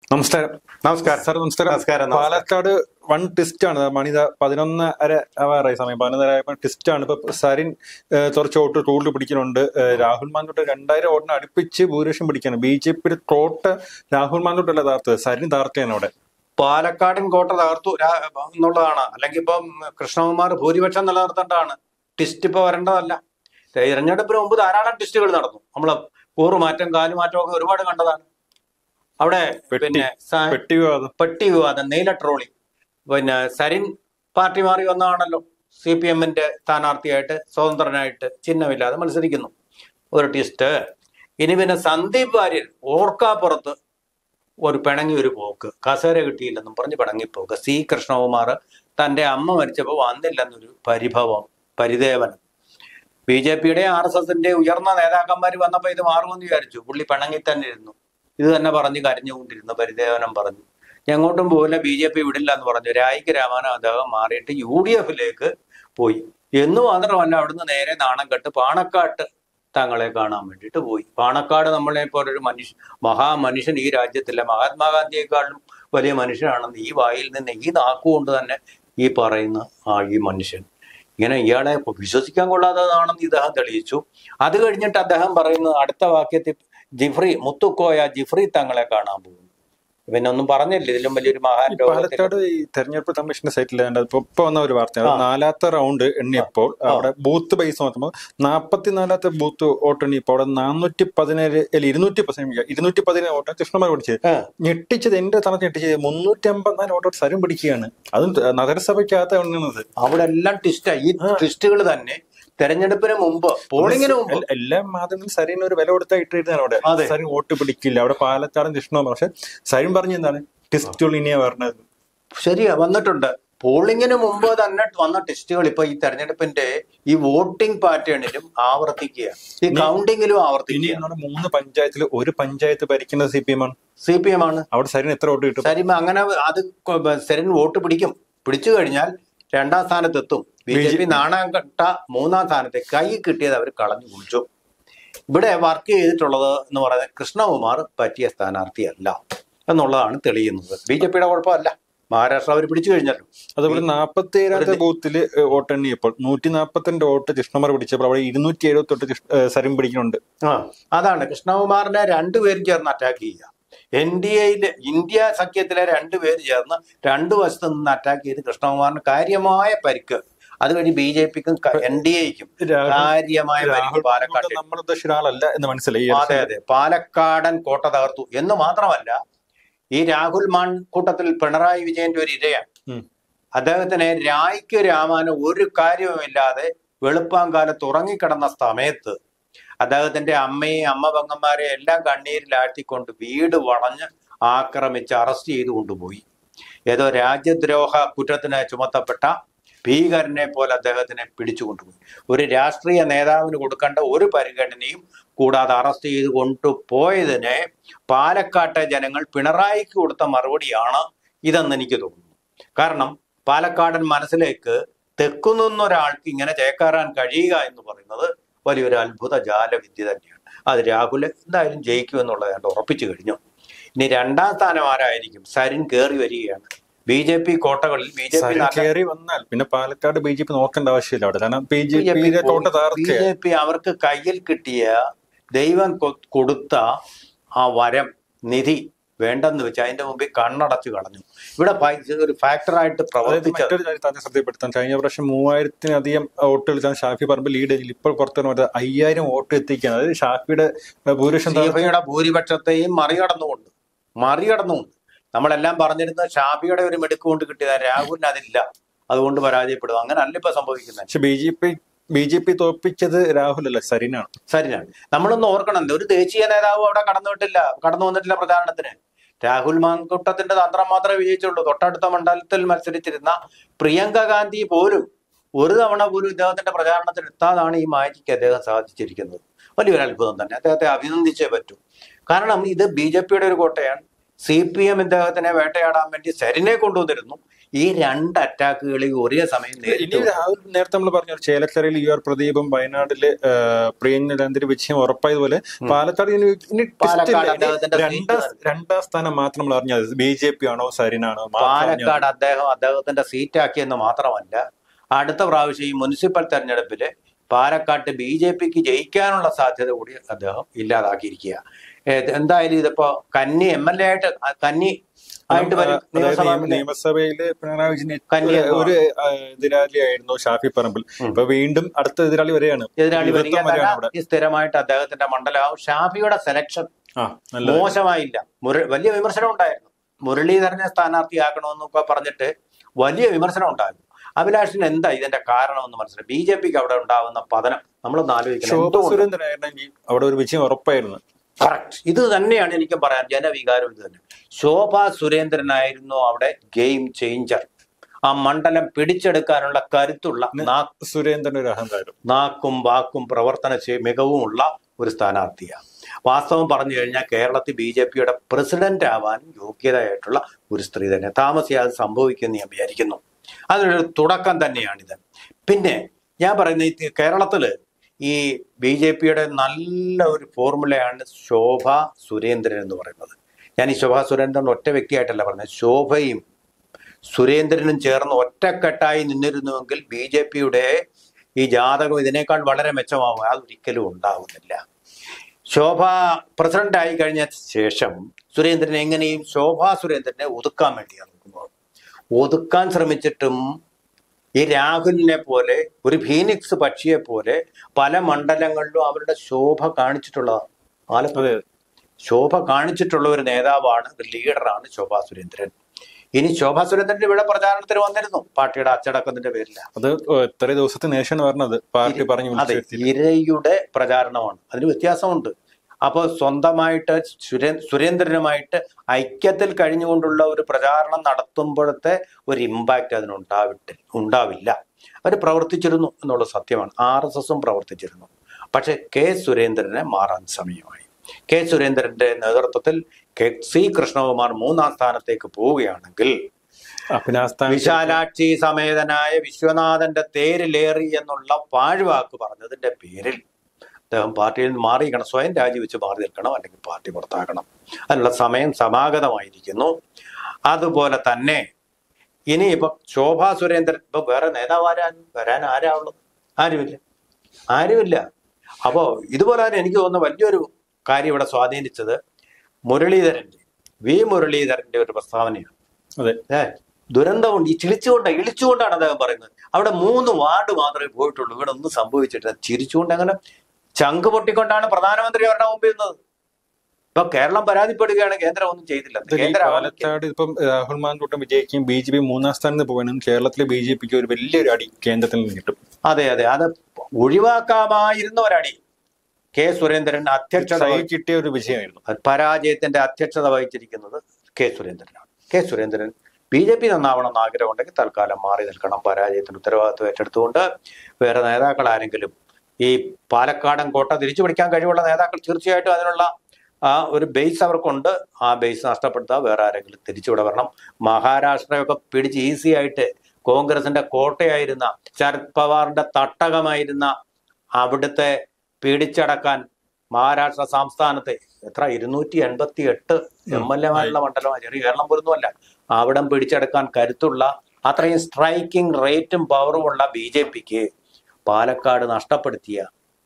നമസ്കാരം നമസ്കാരം സാർ നമസ്കാരം നമസ്കാരം, നമസ്കാരം. പാലക്കാട് വൺ ടിസ്റ്റ് ആണ് മണിത പതിനൊന്നര ആവാറായി സമയം പതിനൊന്നര ടിസ്റ്റ് ആണ് ഇപ്പൊ സരിൻ ഏഹ്, കുറച്ച് വോട്ട് ടൂറിൽ പിടിക്കുന്നുണ്ട് ഏഹ്, രാഹുൽ മാന്തോട്ട് രണ്ടായിരം വോട്ടിന് അടുപ്പിച്ച് ഭൂരിപക്ഷം പിടിക്കാണ് ബി ജെ പി തോട്ട് രാഹുൽ മാന്തോട്ടല്ല താർത്തത് സരിൻ താർത്തയാണ് അവിടെ പാലക്കാടൻ കോട്ട തകർത്തു രാ- എന്നുള്ളതാണ് അല്ലെങ്കിൽ ഇപ്പം കൃഷ്ണകുമാർ ഭൂരിപക്ഷം നിലനിർത്തേണ്ടതാണ് ടിസ്റ്റ് ഇപ്പൊ വരേണ്ടതല്ല തെരഞ്ഞെടുപ്പിന് മുമ്പ് ധാരാളം ടിസ്റ്റുകൾ നടന്നു നമ്മള് കൂറുമാറ്റം കാലുമാറ്റം ഒക്കെ ഒരുപാട് കണ്ടതാണ് അവിടെ പെട്ടി- പിന്നെ സ- പെട്ടി വിവാദം പെട്ടി വിവാദം നീല ട്രോളി പിന്നെ സരിൻ പാർട്ടി മാറി വന്നതാണല്ലോ സി പി എമ്മിന്റെ സ്ഥാനാർത്ഥിയായിട്ട് സ്വതന്ത്രനായിട്ട് ചിഹ്നമില്ലാതെ മത്സരിക്കുന്നു ഒരു ടിസ്റ്റ് ഇനി പിന്നെ സന്ദീപ് വാര്യർ ഓർക്കാപ്പുറത്ത് ഒരു പിണങ്ങി ഒരു പോക്ക് കസേര കിട്ടിയില്ലെന്നും പറഞ്ഞ് പിണങ്ങിപ്പോക്ക് സി കൃഷ്ണകുമാർ തന്റെ അമ്മ മരിച്ചപ്പോൾ വന്നില്ലെന്നൊരു പരിഭവം പരിദേവനം ബി ജെ പിയുടെ ആർ എസ് എസിന്റെ ഉയർന്ന നേതാക്കന്മാർ വന്നപ്പോൾ ഇത് മാറുമെന്ന് വിചാരിച്ചു പുള്ളി പിണങ്ങി തന്നെ ഇരുന്നു ഇത് തന്നെ പറഞ്ഞ് കരഞ്ഞുകൊണ്ടിരുന്നു പരിദേവനം പറഞ്ഞു എങ്ങോട്ടും പോകില്ല ബി ജെ പി വിടില്ല എന്ന് പറഞ്ഞു രായിക്ക് രാമാനം അദ്ദേഹം മാറിയിട്ട് യു ഡി എഫിലേക്ക് പോയി എന്ന് മാത്രമല്ല അവിടുന്ന് നേരെ നാണം കെട്ട് പാണക്കാട്ട് തങ്ങളെ കാണാൻ വേണ്ടിയിട്ട് പോയി പാണക്കാട് നമ്മളെ പോലൊരു മനുഷ്യ മഹാമനുഷ്യൻ ഈ രാജ്യത്തില്ല മഹാത്മാഗാന്ധിയെക്കാളും വലിയ മനുഷ്യനാണെന്ന് ഈ വായിൽ നിന്ന് ഈ നാക്കുകൊണ്ട് തന്നെ ഈ പറയുന്ന ആ ഈ മനുഷ്യൻ ഇങ്ങനെ ഇയാളെ വിശ്വസിക്കാൻ കൊള്ളാത്തതാണെന്ന് ഇദ്ദേഹം തെളിയിച്ചു അത് കഴിഞ്ഞിട്ട് അദ്ദേഹം പറയുന്നത് അടുത്ത വാക്യത്തിൽ ജിഫ്രി മുത്തുക്കോയ ജിഫ്രി തങ്ങളെ കാണാൻ പോകുന്നു പിന്നെ ഒന്നും പറഞ്ഞില്ല ഇതിലും വലിയൊരു മഹാൻ ഈ ലോകത്തിൽ പാലക്കാട് ഈ തെരഞ്ഞെടുപ്പ് കമ്മീഷന്റെ സൈറ്റിൽ ഇപ്പൊ ഇപ്പൊ വന്ന ഒരു വാർത്ത നാലാമത്തെ റൗണ്ട് എണ്ണിയപ്പോൾ അവിടെ ബൂത്ത് ബേസ് നോക്കുമ്പോൾ നാപ്പത്തിനാലാമത്തെ ബൂത്ത് വോട്ട് എണ്ണിയപ്പോൾ അവിടെ നാനൂറ്റി പതിനേഴ് അല്ല ഇരുന്നൂറ്റി പതിനേഴ് ഇരുന്നൂറ്റി പതിനേഴ് വോട്ട് കൃഷ്ണമാർ പിടിച്ചത് ആ. ഞെട്ടിച്ചത് എന്റെ തലത്ത് ഞെട്ടിച്ചത് മുന്നൂറ്റി അമ്പത്തിനാല് വോട്ട് സരും പിടിക്കുകയാണ് അതും നഗരസഭയ്ക്കകത്ത് എണ്ണുന്നത് അവിടെ എല്ലാം ടിസ്റ്റായി ഈ ടിസ്റ്റുകൾ തന്നെ തെരഞ്ഞെടുപ്പിന് മുമ്പ് പോളിങ്ങിന് മുമ്പ് എൽ- എല്ലാ മാധ്യമങ്ങളും സരിന് ഒരു വില കൊടുത്താൽ ഇട്ടിരുന്നാണ് അവിടെ അതെ. സരിൻ വോട്ട് പിടിക്കില്ല അവിടെ പാലക്കാടും കൃഷ്ണമാർ പക്ഷെ സരിൻ പറഞ്ഞ എന്താണ് ടെസ്റ്റുകൾ ഇനിയാ വരണത് ശരിയാ വന്നിട്ടുണ്ട് പോളിങ്ങിന് മുമ്പ് തന്നെ വന്ന ടെസ്റ്റുകൾ ഇപ്പൊ ഈ തെരഞ്ഞെടുപ്പിന്റെ ഈ വോട്ടിംഗ് പാറ്റേണിലും ആവർത്തിക്കുക ഈ കൗണ്ടിങ്ങിലും ഇനി ആവർത്തിക്കുക നമ്മുടെ മൂന്ന് പഞ്ചായത്തിൽ ഒരു പഞ്ചായത്ത് ഭരിക്കുന്നത് സി പി എം ആണ് സി പി എം ആണ് അവിടെ സരിന് എത്ര വോട്ട് കിട്ടും സരിമ അങ്ങനെ അത് കൊ- സെരൻ വോട്ട് പിടിക്കും പിടിച്ചു കഴിഞ്ഞാൽ രണ്ടാം സ്ഥാനത്തെത്തും ബി ജെ പി നാണയം കെട്ട മൂന്നാം സ്ഥാനത്തെ കൈ കിട്ടിയത് അവർ കളഞ്ഞു കുടിച്ചു ഇവിടെ വർക്ക് ചെയ്തിട്ടുള്ളത് എന്ന് പറയുന്നത് കൃഷ്ണകുമാർ പറ്റിയ സ്ഥാനാർത്ഥിയല്ല എന്നുള്ളതാണ് തെളിയുന്നത് ബി ജെ പിയുടെ കുഴപ്പമല്ല മഹാരാഷ്ട്ര അവർ പിടിച്ചു കഴിഞ്ഞല്ലോ അതുപോലെ നാൽപ്പത്തി ഏഴാമത്തെ ബൂത്തില് വോട്ട് എണ്ണിയപ്പോൾ നൂറ്റി നാൽപ്പത്തിരണ്ട് വോട്ട് കൃഷ്ണമാർ പിടിച്ചപ്പോൾ അവിടെ ഇരുന്നൂറ്റി എഴുപത്തി തൊട്ട് സരിൻ പിടിക്കുന്നുണ്ട് ആ അതാണ് കൃഷ്ണകുമാറിനെ രണ്ടുപേരും ചേർന്ന് അറ്റാക്ക് ചെയ്യുക എൻ ഡി എയിലെ ഇന്ത്യ സഖ്യത്തിലെ രണ്ടുപേര് ചേർന്ന് രണ്ടു വശത്ത് നിന്ന് അറ്റാക്ക് ചെയ്ത് കൃഷ്ണകുമാറിന് കാര്യമായ പരിക്ക് അത് കഴിഞ്ഞ് ബി ജെ പിക്കും എൻ ഡി എക്കും രാഹുൽ- കാര്യമായ പരിക്ക് രാഹുൽ പാലക്കാട് നമ്മൾ ഉദ്ദേശിച്ച ഒരാളല്ല എന്ന് മനസ്സിലായി അതെ അതെ പാലക്കാടൻ കോട്ട തകർത്തു എന്ന് മാത്രമല്ല ഈ രാഹുൽ മാൺകൂട്ടത്തിൽ പിണറായി വിജയന്റെ ഒരു ഇരയാണ് ഉം. അദ്ദേഹത്തിന് രായ്ക്ക് രാമാന് ഒരു കാര്യവുമില്ലാതെ വെളുപ്പാങ്കാലത്ത് ഉറങ്ങിക്കിടന്ന സമയത്ത് അദ്ദേഹത്തിന്റെ അമ്മയും അമ്മ പെങ്ങന്മാരെ എല്ലാം കണ്ണീരിലാഴ്ത്തിക്കൊണ്ട് വീട് വളഞ്ഞ് ആക്രമിച്ച് അറസ്റ്റ് ചെയ്ത് കൊണ്ടുപോയി ഏതോ രാജ്യദ്രോഹ കുറ്റത്തിന് ചുമത്തപ്പെട്ട ഭീകരനെ പോലെ അദ്ദേഹത്തിനെ പിടിച്ചു കൊണ്ടുപോയി ഒരു രാഷ്ട്രീയ നേതാവിന് കൊടുക്കേണ്ട ഒരു പരിഗണനയും കൂടാതെ അറസ്റ്റ് ചെയ്ത് കൊണ്ടുപോയതിനെ പാലക്കാട്ടെ ജനങ്ങൾ പിണറായിക്ക് കൊടുത്ത മറുപടിയാണ് ഇതെന്ന് എനിക്ക് തോന്നുന്നു കാരണം പാലക്കാടൻ മനസ്സിലേക്ക് തെക്കുനിന്ന ഒരാൾക്ക് ഇങ്ങനെ ചേക്കാറാൻ കഴിയുക എന്ന് പറയുന്നത് വലിയൊരു അത്ഭുത ജാലവിദ്യ തന്നെയാണ് അത് രാഹുൽ എന്തായാലും ജയിക്കും എന്നുള്ളത് ഞാൻ ഉറപ്പിച്ചു കഴിഞ്ഞു ഇനി രണ്ടാം സ്ഥാനം ആരായിരിക്കും സരിൻ കയറി വരികയാണ് ബി ജെ പി കോട്ടകളിൽ ബി ജെ പി സരിൻ കയറി വന്നാൽ പിന്നെ പാലക്കാട് ബി ജെ പി നോക്കേണ്ട ആവശ്യമില്ല അവിടെ കാരണം ബി ജെ പിയിലെ കോട്ട ബി താർക്കുക ജെ പി അവർക്ക് കയ്യിൽ കിട്ടിയ ദൈവം കൊ- കൊടുത്ത ആ വരം നിധി വേണ്ടെന്ന് വെച്ച് അതിന്റെ മുമ്പിൽ കണ്ണടച്ചു കളഞ്ഞു ഇവിടെ ഫാ- ഒരു ഫാക്ടറായിട്ട് അതായത് പ്രവർത്തിച്ച മറ്റൊരു കാര്യം തന്നെ ശ്രദ്ധപ്പെടുത്താൻ കഴിഞ്ഞ പ്രാവശ്യം മൂവായിരത്തിലധികം വോട്ടുകൾ ഷാഫി പറമ്പ് ലീഡ് ചെയ്തില്ല ഇപ്പോൾ പുറത്തു വന്നത് അയ്യായിരം വോട്ട് എത്തിക്കുകയാണ് അതായത് ഷാഫിയുടെ ഭൂരിപക്ഷം താഴ്ത്തി- ഷാഫിയുടെ ഭൂരിപക്ഷത്തെയും മറികടന്നുകൊണ്ട് മറികടന്നുകൊണ്ട് നമ്മളെല്ലാം പറഞ്ഞിരുന്ന ഷാഫിയുടെ ഒരു മെടുക്ക് കൊണ്ട് കിട്ടിയത് രാഹുലിന് അതില്ല അതുകൊണ്ട് പരാജയപ്പെടും അങ്ങനെ അല്ല ഇപ്പൊ സംഭവിക്കുന്നത് പക്ഷെ B J P B J P തോൽപ്പിച്ചത് രാഹുലല്ല സരിനാണ് സരിനാണ് നമ്മളൊന്ന് ഓർക്കണം ഒരു ദേശീയ നേതാവ് അവിടെ കടന്നു വിട്ടില്ല കടന്നു വന്നിട്ടില്ല പ്രചാരണത്തിന് രാഹുൽ മാൻകുട്ടത്തിന്റെ തന്ത്രം മാത്രമേ വിജയിച്ചുള്ളൂ തൊട്ടടുത്ത മണ്ഡലത്തിൽ മത്സരിച്ചിരുന്ന പ്രിയങ്ക ഗാന്ധി പോലും ഒരു തവണ പോലും ഇദ്ദേഹത്തിന്റെ പ്രചാരണത്തിൽ എത്താതാണ് ഈ മാജിക്ക് അദ്ദേഹം സാധിച്ചിരിക്കുന്നത് വലിയൊരു അത്ഭുതം തന്നെ അദ്ദേഹത്തെ അഭിനന്ദിച്ചേ പറ്റൂ കാരണം ഇത് ബി ജെ പിയുടെ ഒരു കോട്ടയാണ് സി പി എം ഇദ്ദേഹത്തിനെ വേട്ടയാടാൻ വേണ്ടി സരിനെ കൊണ്ടുവന്നിരുന്നു ഈ രണ്ട് അറ്റാക്കുകളിൽ ഒരേ സമയം ഇനി നേരിട്ട് രാഹുൽ നേരത്തെ നമ്മൾ പറഞ്ഞു ചേലക്കരയിൽ യു ആർ പ്രദീപും വയനാട്ടില് പ്രിയങ്കരാന്തിരി വിജയം ഉറപ്പായതുപോലെ പാലക്കാട് ഇനി ഇനി twist പാലക്കാട് ഇല്ല. ഇനി അദ്ദേഹത്തിന്റെ രണ്ടാം രണ്ടാം സ്ഥാനം മാത്രം നമ്മൾ അറിഞ്ഞത് ബി ജെ പി ആണോ സരിനാണോ മാത്രം അറിഞ്ഞാൽ മതി. പാലക്കാട് അദ്ദേഹം അദ്ദേഹത്തിന്റെ സീറ്റാക്കിയെന്ന് മാത്രമല്ല അടുത്ത പ്രാവശ്യം ഈ മുനിസിപ്പൽ തെരഞ്ഞെടുപ്പില് പാലക്കാട്ട് ബി ജെ പിക്ക് ജയിക്കാനുള്ള സാധ്യത കൂടി അദ്ദേഹം ഇല്ലാതാക്കിയിരിക്കുക ഏത് എന്തായാലും ഇതിപ്പോ കന്നി എം എൽ എ ആയിട്ട് ആ, കന്നി ആയിട്ട് വരും അതായത് നിയമസഭാ നിയമ- നിയമസഭയില് പിണറായി വിജയൻ കന്നി എന്ന് ഒരു ആ, എതിരാളിയായിരുന്നു ഷാഫി പറമ്പിൽ ഉം. ഇപ്പൊ വീണ്ടും അടുത്ത എതിരാളി വരെയാണ് എതിരാളി യുവത്വം വരികയല്ല വരെയാണ് അവിടെ ഈ സ്ഥിരമായിട്ട് അദ്ദേഹത്തിന്റെ മണ്ഡലമാവും ഷാഫിയുടെ സെലക്ഷൻ ആ നല്ല മോശമായില്ല മുര വലിയ വിമർശനം ഉണ്ടായിരുന്നു മുരളീധരനെ സ്ഥാനാർത്ഥിയാക്കണമെന്നൊക്കെ പറഞ്ഞിട്ട് വലിയ വിമർശനം ഉണ്ടായിരുന്നു അഭിലാഷിന് എന്താ ഇതിന്റെ കാരണമെന്ന് മനസ്സിലായി ബി ജെ പിക്ക് അവിടെ ഉണ്ടാവുന്ന പതനം നമ്മളൊന്ന് ആലോചിക്കണം ശോഭ എന്തുകൊണ്ട്? സുരേന്ദ്രനായിരുന്നെങ്കിൽ അവിടെ ഒരു വിജയം ഉറപ്പായിരുന്നു കറക്റ്റ് ഇത് തന്നെയാണ് എനിക്ക് പറയാൻ ജനവികാരം ഇത് തന്നെ ശോഭ സുരേന്ദ്രനായിരുന്നു അവിടെ ഗെയിം ചേഞ്ചർ ആ മണ്ഡലം പിടിച്ചെടുക്കാനുള്ള കരുത്തുള്ള നാ- സുരേന്ദ്രൻ ഒരു അഹങ്കാരം നാക്കും വാക്കും പ്രവർത്തന ശേ- മികവുമുള്ള ഒരു സ്ഥാനാർത്ഥിയാണ് വാസ്തവം പറഞ്ഞു കഴിഞ്ഞാൽ കേരളത്തിൽ ബി ജെ പിയുടെ പ്രസിഡന്റ് ആവാൻ യോഗ്യതയായിട്ടുള്ള ഒരു സ്ത്രീ തന്നെ താമസിയാതെ സംഭവിക്കുമെന്ന് ഞാൻ വിചാരിക്കുന്നു അതിനൊരു തുടക്കം തന്നെയാണിത് പിന്നെ ഞാൻ പറയുന്ന ഈ കേരളത്തില് ഈ ബി ജെ പിയുടെ നല്ല ഒരു ഫോർമുലയാണ് ശോഭ സുരേന്ദ്രൻ എന്ന് പറയുന്നത് ഞാൻ ഈ ശോഭ സുരേന്ദ്രൻ ഒറ്റ വ്യക്തിയായിട്ടല്ല പറഞ്ഞത് ശോഭയും സുരേന്ദ്രനും ചേർന്ന് ഒറ്റക്കെട്ടായി നിന്നിരുന്നുവെങ്കിൽ ബി ജെ പിയുടെ ഈ ജാതകം ഇതിനേക്കാൾ വളരെ മെച്ചമാവും അതൊരിക്കലും ഉണ്ടാവുന്നില്ല ശോഭ പ്രസിഡന്റ് ആയി കഴിഞ്ഞ ശേഷം സുരേന്ദ്രൻ എങ്ങനെയും ശോഭാ സുരേന്ദ്രനെ ഒതുക്കാൻ വേണ്ടിയാണ് നോക്കുന്നത് ഒതുക്കാൻ ശ്രമിച്ചിട്ടും ഈ രാഹുലിനെ പോലെ ഒരു ഫീനിക്സ് പക്ഷിയെ പോലെ പല മണ്ഡലങ്ങളിലും അവരുടെ ശോഭ കാണിച്ചിട്ടുള്ളതാണ് ആലപ്പുഴ അതെ ശോഭ കാണിച്ചിട്ടുള്ള ഒരു നേതാവാണ് ഒരു ലീഡറാണ് ശോഭാ സുരേന്ദ്രൻ ഇനി ശോഭാ സുരേന്ദ്രൻ ഇവിടെ പ്രചാരണത്തിന് വന്നിരുന്നു പാർട്ടിയുടെ അച്ചടക്കത്തിന്റെ പേരില്ല അത് എത്ര ദിവസത്തിന് ശേഷമാണ് പറഞ്ഞത് പാർട്ടി പറഞ്ഞു അതെ വിളിച്ചു വരുത്തി. ഇരയുടെ പ്രചാരണമാണ് അതിന് വ്യത്യാസമുണ്ട് അപ്പോൾ സ്വന്തമായിട്ട് സുരേ സുരേന്ദ്രനുമായിട്ട് ഐക്യത്തിൽ കഴിഞ്ഞുകൊണ്ടുള്ള ഒരു പ്രചാരണം നടത്തുമ്പോഴത്തെ ഒരു ഇമ്പാക്റ്റ് അതിനുണ്ടാവിട്ട് ഉണ്ടാവില്ല അവർ പ്രവർത്തിച്ചിരുന്നു എന്നുള്ളത് സത്യമാണ് ആർ എസ് എസും പ്രവർത്തിച്ചിരുന്നു പക്ഷെ കെ സുരേന്ദ്രനെ മാറാൻ സമയമായി കെ സുരേന്ദ്രന്റെ നേതൃത്വത്തിൽ കെ സി കൃഷ്ണകുമാർ മൂന്നാം സ്ഥാനത്തേക്ക് പോവുകയാണെങ്കിൽ ആ, പിന്നെ ആ സ്ഥാനത്ത് വിശാലാക്ഷി സമേതനായ വിശ്വനാഥന്റെ തേരിലേറി എന്നുള്ള പാഴ്വാക്ക് പറഞ്ഞതിന്റെ പേരിൽ അദ്ദേഹം പാർട്ടിയിൽ നിന്ന് മാറിയിരിക്കണം സ്വയം രാജിവെച്ച് മാറി നിൽക്കണം അല്ലെങ്കിൽ പാർട്ടി പുറത്താക്കണം അതിനുള്ള സമയം സമാഗതമായിരിക്കുന്നു അതുപോലെ തന്നെ ഇനി ഇപ്പൊ ശോഭാ സുരേന്ദ്രൻ ഇപ്പൊ വേറെ നേതാവ് ആരാ വരാൻ ആരാ ഉള്ളത് ആരുമില്ല ആരുമില്ല അപ്പോ ഇതുപോലെ തന്നെ എനിക്ക് തോന്നുന്ന വലിയൊരു കാര്യം ഇവിടെ സ്വാധീനിച്ചത് മുരളീധരന്റെ വി മുരളീധരന്റെ ഒരു പ്രസ്താവനയാണ് അതെ ഏ ദുരന്തമുണ്ട് ഈ ചിരിച്ചുകൊണ്ട് ഇളിച്ചുകൊണ്ടാണ് അദ്ദേഹം പറയുന്നത് അവിടെ മൂന്ന് വാർഡ് മാത്രമേ പോയിട്ടുള്ളൂ ഇവിടെ ഒന്നും സംഭവിച്ചിട്ടില്ല ചിരിച്ചുകൊണ്ട് അങ്ങനെ ചങ്ക് പൊട്ടിക്കൊണ്ടാണ് പ്രധാനമന്ത്രി അവരുടെ മുമ്പിൽ നിന്നത് ഇപ്പൊ കേരളം പരാതിപ്പെടുകയാണ് കേന്ദ്രം ഒന്നും ചെയ്തില്ല ഇത് ഈ കേന്ദ്ര പാലക്കാട് ഇപ്പം രാഹുൽ മാങ്കൂട്ടം വിജയിക്കും ബി ജെ പി മൂന്നാം സ്ഥാനത്ത് പോകണം കേരളത്തിലെ ബി ജെ പിക്ക് ഒരു വലിയൊരു അടി കേന്ദ്രത്തിൽ നിന്ന് കിട്ടും അതെ അതെ അത് ഒഴിവാക്കാമായിരുന്ന ഒരടി കെ സുരേന്ദ്രൻ അധ്യക്ഷത കൈ കിട്ടിയ ഒരു വിജയമായിരുന്നു പരാജയത്തിന്റെ അധ്യക്ഷത വഹിച്ചിരിക്കുന്നത് കെ സുരേന്ദ്രനാണ് K Surendran B J P നന്നാവണം എന്ന് ആഗ്രഹമുണ്ടെങ്കിൽ തൽക്കാലം മാറി നിൽക്കണം പരാജയത്തിന് ഉത്തരവാദിത്വം ഏറ്റെടുത്തുകൊണ്ട് വേറെ നേതാക്കൾ ആരെങ്കിലും ഈ പാലക്കാടൻ കോട്ട തിരിച്ചു പിടിക്കാൻ കഴിവുള്ള നേതാക്കൾ തീർച്ചയായിട്ടും അതിനുള്ള ആ ഒരു ബേസ് അവർക്കുണ്ട് ആ ബേസ് നഷ്ടപ്പെടുത്താൻ വേറെ ആരെങ്കിലും തിരിച്ചുവിടെ വരണം മഹാരാഷ്ട്രയൊക്കെ പിടിച്ച് ഈസി ആയിട്ട് കോൺഗ്രസിന്റെ കോട്ടയായിരുന്ന ശരത് പവാറിന്റെ തട്ടകമായിരുന്ന അവിടുത്തെ പിടിച്ചടക്കാൻ മഹാരാഷ്ട്ര സംസ്ഥാനത്തെ എത്ര ഇരുന്നൂറ്റി എൺപത്തി എട്ട് എം എൽ എമാരുള്ള മണ്ഡലമാണ് ചെറിയ കേരളം പോലൊന്നുമല്ല അവിടം പിടിച്ചെടുക്കാൻ കരുത്തുള്ള അത്രയും സ്ട്രൈക്കിംഗ് റേറ്റും പവറുമുള്ള ബി ജെ പിക്ക് പാലക്കാട് നഷ്ടപ്പെടുത്തിയ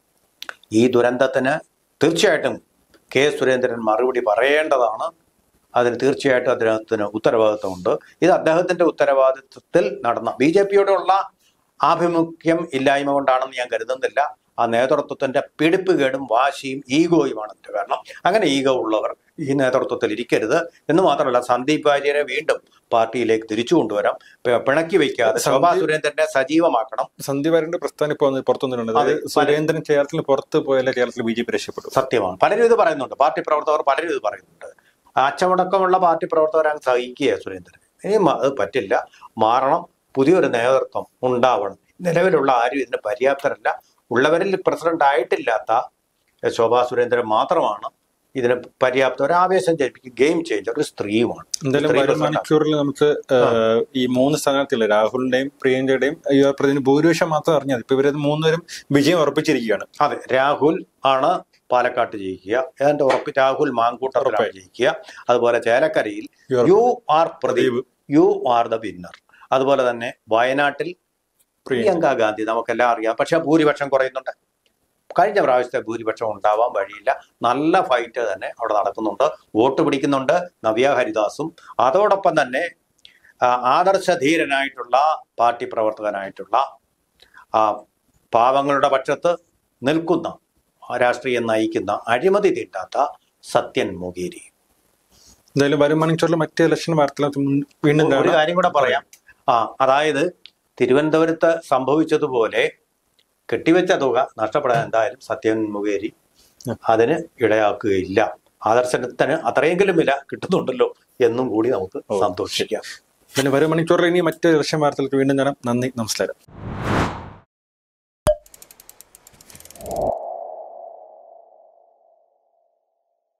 ഈ ദുരന്തത്തിന് തീർച്ചയായിട്ടും കെ സുരേന്ദ്രൻ മറുപടി പറയേണ്ടതാണ് അതിന് തീർച്ചയായിട്ടും അദ്ദേഹത്തിന് ഉത്തരവാദിത്വമുണ്ട് ഇത് അദ്ദേഹത്തിന്റെ ഉത്തരവാദിത്വത്തിൽ നടന്ന ബി ജെ പിയോടുള്ള ആഭിമുഖ്യം ഇല്ലായ്മ കൊണ്ടാണെന്ന് ഞാൻ കരുതുന്നില്ല ആ നേതൃത്വത്തിന്റെ പിടിപ്പുകേടും വാശിയും ഈഗോയുമാണ് അതിന്റെ കാരണം അങ്ങനെ ഈഗോ ഉള്ളവർ ഈ നേതൃത്വത്തിൽ ഇരിക്കരുത് എന്ന് മാത്രമല്ല സന്ദീപ് വാര്യരെ വീണ്ടും പാർട്ടിയിലേക്ക് തിരിച്ചു കൊണ്ടുവരാം പി- പിണക്കി വെക്കാതെ ശോഭാ സുരേന്ദ്രനെ സജീവമാക്കണം സന്ധ്യ വരേണ്ട പ്രസ്ഥാനം ഇപ്പൊ വന്ന് പുറത്തു വന്നിട്ടുണ്ട് അതെ. അതായത് സുരേന്ദ്രൻ കേരളത്തിന് പുറത്ത് പോയാലേ കേരളത്തിൽ ബി ജെ പി രക്ഷപ്പെട്ടു സത്യമാണ് പലരും ഇത് പറയുന്നുണ്ട് പാർട്ടി പ്രവർത്തകർ പലരും ഇത് പറയുന്നുണ്ട് അച്ചമടക്കമുള്ള പാർട്ടി പ്രവർത്തകർ അങ്ങ് സഹിക്കുക സുരേന്ദ്രൻ ഇനി മ- അത് പറ്റില്ല മാറണം പുതിയൊരു നേതൃത്വം ഉണ്ടാവണം നിലവിലുള്ള ആരും ഇതിന് പര്യാപ്തരല്ല ഉള്ളവരിൽ പ്രസിഡന്റ് ആയിട്ടില്ലാത്ത ശോഭാ സുരേന്ദ്രൻ മാത്രമാണ് ഇതിന് പര്യാപ്ത ഒരു ആവേശം ജനിപ്പിക്കും ഗെയിം ചേഞ്ചർ ഒരു സ്ത്രീയുമാണ് എന്തായാലും സ്ത്രീ വരും പ്രസിഡന്റ്. മണിക്കൂറിൽ നമുക്ക് ഏഹ്, ഈ മൂന്ന് സ്ഥാനാർത്ഥികൾ രാഹുലിന്റെയും പ്രിയങ്കയുടെയും പ്രതിന് ഭൂരിപക്ഷം മാത്രം അറിഞ്ഞത് ഇപ്പൊ ഇവരത് മൂന്നുപേരും വിജയം ഉറപ്പിച്ചിരിക്കുകയാണ് അതെ രാഹുൽ ആണ് പാലക്കാട്ട് ജയിക്കുക ഏതാണ്ട് ഉറപ്പ് രാഹുൽ മാങ്കൂട്ടത്തിലാണ് ഉറപ്പായും. ജയിക്കുക അതുപോലെ ചേലക്കരയിൽ U R U R Pradeep U R the winner അതുപോലെ തന്നെ വയനാട്ടിൽ പ്രിയങ്ക ഗാന്ധി നമുക്കെല്ലാം അറിയാം പക്ഷെ ഭൂരിപക്ഷം കുറയുന്നുണ്ട് കഴിഞ്ഞ പ്രാവശ്യത്തെ ഭൂരിപക്ഷം ഉണ്ടാവാൻ വഴിയില്ല നല്ല ഫൈറ്റ് തന്നെ അവിടെ നടക്കുന്നുണ്ട് വോട്ട് പിടിക്കുന്നുണ്ട് നവ്യ ഹരിദാസും അതോടൊപ്പം തന്നെ ആ, ആദർശധീരനായിട്ടുള്ള പാർട്ടി പ്രവർത്തകനായിട്ടുള്ള ആ, പാവങ്ങളുടെ പക്ഷത്ത് നിൽക്കുന്ന ആ രാഷ്ട്രീയം നയിക്കുന്ന അഴിമതി തീട്ടാത്ത സത്യൻ മുഖേരി എന്തായാലും വരും മണിക്കൂറിൽ മറ്റേ ഇലക്ഷൻ വാർത്തകൾ വീണ്ടും ഒരു കാണാം കാര്യം കൂടെ പറയാം ആ അതായത് തിരുവനന്തപുരത്ത് സംഭവിച്ചതുപോലെ കെട്ടിവെച്ച തുക നഷ്ടപ്പെടാൻ എന്തായാലും സത്യൻ മുഖേരി അതിന് ഇടയാക്കുകയില്ല ആദർശത്തിന് അത്രയെങ്കിലും വില കിട്ടുന്നുണ്ടല്ലോ എന്നും കൂടി നമുക്ക് സന്തോഷിക്കാം പിന്നെ വരും മണിക്കൂറിൽ ഇനി മറ്റേ ഇലക്ഷൻ വാർത്തകൾക്ക് വീണ്ടും കാണാം നന്ദി നമസ്കാരം